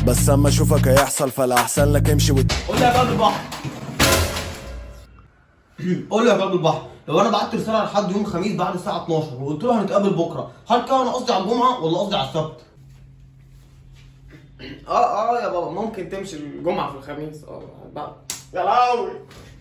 بس اما اشوفك هيحصل فالاحسن لك امشي وت... قول لي يا كلب البحر قول لي يا كلب البحر لو انا بعت رساله لحد يوم الخميس بعد الساعه 12 وقلت له هنتقابل بكره هل كده انا قصدي على الجمعه ولا قصدي على السبت؟ اه اه يا بابا ممكن تمشي الجمعه في الخميس اه بقى يا لهوي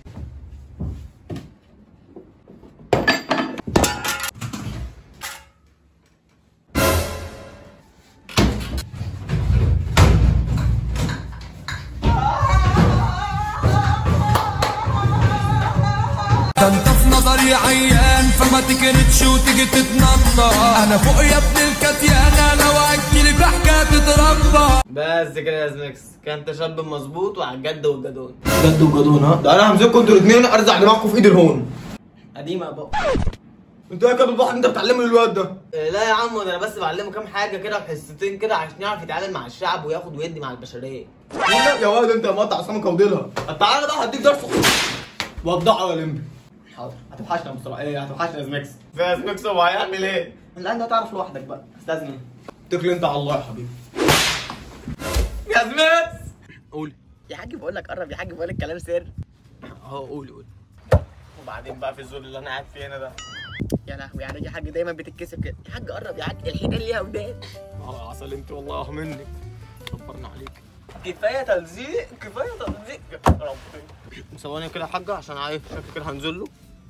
ده انت في نظري عيان فما تكرتش وتيجي تتنطط انا فوق يا ابن الكتيانة لو اجيلك حكاية تتربى بس كده يا زميكس كان انت شاب مظبوط وعلى الجد والجدون جد وجدون ها ده انا همسككم انتوا الاثنين ارزع دماغكم في ايد الهون قديمه يا بابا انت يا كابتن البحر انت بتعلمه للواد ده لا يا عم ده انا بس بعلمه كام حاجه كده في حصتين كده عشان يعرف يتعامل مع الشعب وياخد ويدي مع البشريه لا يا واد انت مقطع عصام كوديلها طب تعالى بقى هديك درس وضعه يا لمبي حاضر هتوحشنا بسرعه ايه هتوحشنا يا زميكس يا زميكس هو هيعمل ايه؟ لا انت هتعرف لوحدك بقى استاذن اتكل انت على الله يا حبيبي يا زميكس قول يا حاج بقول لك قرب يا حاج بقول لك كلام سر اهو قول قول وبعدين بقى في الذل اللي انا قاعد فيه هنا ده يا لهوي يعني يا حاج دايما بتتكسف كده يا حاج قرب يا حاج الحيتان ليها ودان اه عسل انت والله مني كبرنا عليك كفايه تلزيق كفايه تلزيق يا ربي ثواني كده يا حاجه عشان عارف شكل كده هنزل له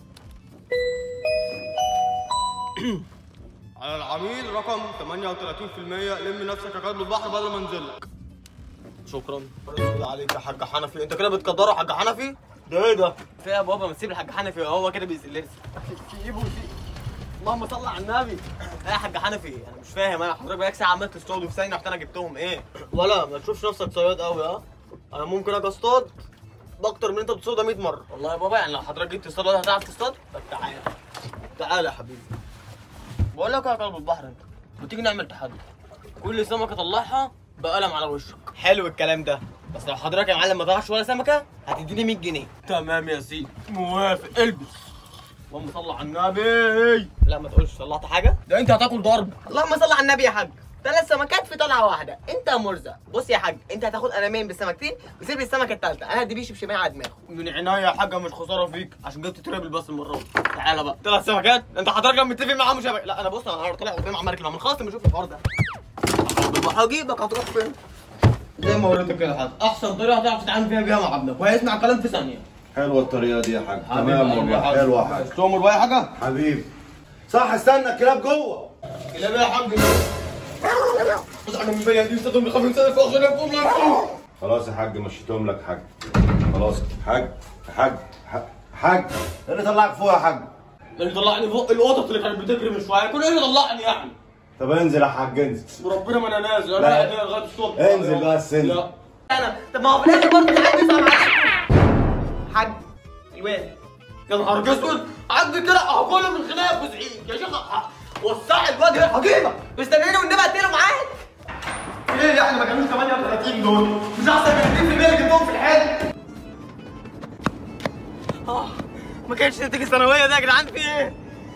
على العميل رقم 38% لم نفسك يا كلب البحر بدل ما انزل لك شكرا رزق عليك يا حاج حنفي انت كده بتقدره يا حاج حنفي ده ايه ده كفايه يا بابا ما تسيب الحاج حنفي هو كده بيسلرسي سيبه اللهم صل على النبي ايه يا حاج حنفي انا مش فاهم انا حضرتك بقالك ساعه عمال تصطاد وفي ثانيه رحت انا جبتهم ايه ولا ما تشوفش نفسك صياد قوي ها انا ممكن اجي اصطاد باكتر من انت بتصطاد 100 مره والله يا بابا يعني لو حضرتك جيت تصطاد ولا هتعرف تصطاد طب تعالى تعالى يا حبيبي بقول لك يا كلب البحر انت ما تيجي نعمل تحدي كل سمكه طلعها بقلم على وشك حلو الكلام ده بس لو حضرتك يا معلم ما طلعش ولا سمكه هتديني 100 جنيه تمام يا سيدي موافق البس اللهم صل على النبي لا ما تقولش طلعت حاجه ده انت هتاكل ضرب اللهم صل على النبي يا حاج ثلاث سمكات في طلعه واحده انت يا مرزق بص يا حاج انت هتاخد قلمين بالسمكتين وسيب لي السمكه الثالثه انا هدي بيش بشمال على دماغه من عناية يا حاجه مش خساره فيك عشان جبت تريبل بس المره دي تعالى بقى ثلاث سمكات انت حضرتك لما متفق معاه مش هبقى. لا انا بص انا طالع قدام عمال كده من خلاص لما اشوف الحوار ده هجيبك هتروح فين زي ما وريتك كده حاجه احسن طريقه تعرف تتعامل فيها بيها مع ابنك وهيسمع الكلام في ثانيه حلوه الطريقه دي يا حاج تمام والله حلوه يا حاج تؤمر باي حاجه حبيبي صح استنى الكلاب جوه كلاب يا حاج بص انا من بيا دي استاذ من خمس سنه فوق غير فوق لا خلاص يا حاج مشيتهم لك حاج خلاص حاج حاج حاج حاج إيه اللي طلعك فوق يا حاج اللي طلعني فوق القطط اللي كانت بتجري من شويه كل ايه اللي طلعني يعني طب انزل يا حاج انزل وربنا ما انا نازل انا لا. قاعد هنا لغايه الصبح انزل بس انزل. لا انا طب ما هو في الاخر برضه الحاج بيسمع معاك حاج الواد يا نهار اسود عندي كده هاكله من خناقه بزعيق يا شيخ ه- وسع الواد هنا هجيبك مستنيني والنبي اقتله معاك ايه يعني ما كانوش 38 دول مش احسن من 2% اللي جبتهم في الحال اه ما كانش نتيجه الثانويه ده يا جدعان في ايه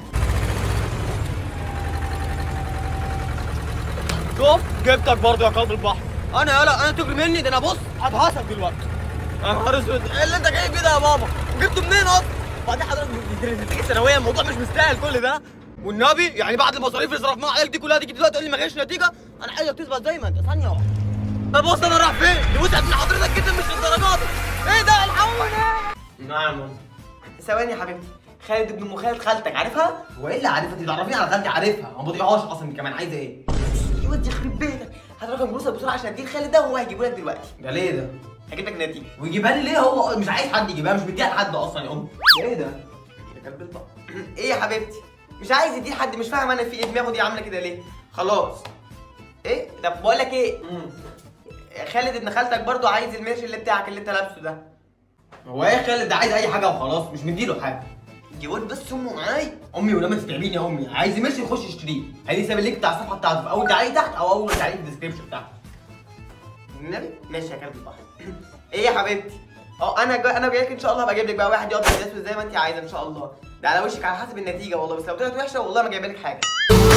شوف جبتك برضه يا قلب البحر انا يالا انا تجري مني ده انا بص هتحاسب دلوقتي يا نهار اسود ايه اللي انت جايب كده يا بابا جبته منين اصلا بعدين حضرتك نتيجه الثانويه الموضوع مش مستاهل كل ده والنبي يعني بعد المصاريف اللي صرفناها عليك دي كلها تيجي دلوقتي تقول لي ما جاش نتيجه انا عايزك تثبت زي ما انت ثانيه واحده طب بص انا رايح فين؟ دي وسعت من حضرتك جدا مش الدرجات ايه ده الحقوني نعم ثواني يا حبيبتي خالد ابن ام خالد خالتك عارفها؟ هو ايه اللي عارفها؟ انت تعرفيني على خالتي عارفها ما بطيقهاش اصلا انت كمان عايزه ايه؟ يودي يخرب بيتك هات رقم فلوسك بسرعه عشان اديه خالد ده وهو هيجيبه لك دلوقتي ده ليه ده؟ هجيب لك نتيجه ويجيبها لي ليه هو مش عايز حد يجيبها مش مديها لحد اصلا يا ام ايه ده؟ يا كلب البقر ايه يا حبيبتي مش عايز يديه لحد مش فاهم انا في ايه دماغه دي عامله كده ليه خلاص ايه طب بقول لك ايه خالد ابن خالتك برضو عايز الميرش اللي بتاعك اللي انت لابسه ده هو ايه خالد ده عايز اي حاجه وخلاص مش مديله حاجه يقول بس امه معايا امي ولما تتعبيني يا امي عايز يمشي يخش يشتريه هيدي ساب اللينك بتاع الصفحه بتاعته في اول تعليق تحت او اول تعليق في الديسكربشن بتاعته النبي ماشي يا كلب البحر ايه يا حبيبتي اه انا جا... انا جايلك ان شاء الله هبقى اجيب لك بقى واحد يقعد يدرس زي ما انت عايزه ان شاء الله ده على وشك على حسب النتيجه والله بس لو طلعت وحشه والله ما جايبه لك حاجه